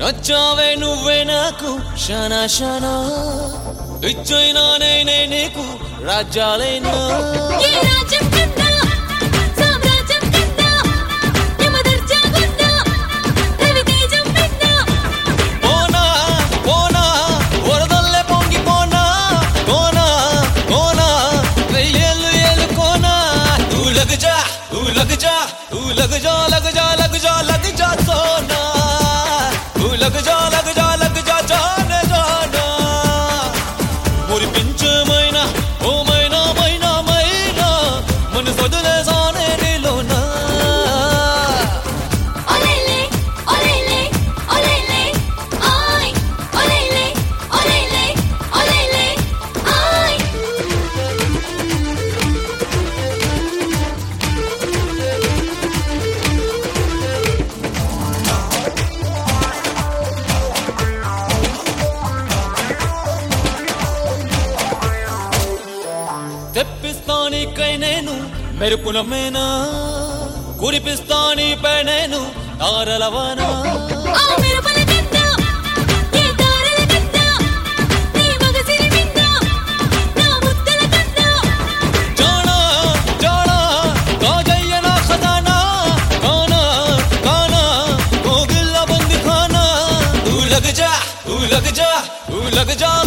నచ్చావే నువ్వే నాకు షనా షనా ఇచ్చైనా నేనే నీకు రాజ్యాలైనా ఏ రాజ్యం కన్నా సామ్రాజ్యం కన్నా యమదర్జా కన్నా రవితేజం కన్నా పోనా పోనా వరదల్లే పొంగి పోనా కోనా కోనా వెయ్యేళ్ళు ఏళ్ళు కోనా తూ లగ్ జా తూ లగ్ జా తూ లగ్ జా లగ్ జా లగ్ జా లగ్ జా సోనా తూ లగ్ జా లగ్ జా లగ్ జా జానే జానా మురిపించమైనా ఓ మైనా మైనా మైనా మన సొదలేసానే నీలోనా ఒలేలే ఒలేలే ఒలేలే ఆయ్ ఒలేలే ఒలేలే ఒలేలే ఆయ్ తెప్పిస్తానికై నేను మెరుపుల మేనా కురిపిస్తానిపై నేను తారలవనా ఆ మెరుపుల కన్నా ఏ తారల కన్నా నీ మగసిరి విన్నా నా ముద్దల కన్నా జానా జానా కాజయ్య నా ఖజానా కానా కానా కోగిల్ల బంది ఖానా తూ లగ్ జా తూ లగ్ జా తూ లగ్ జా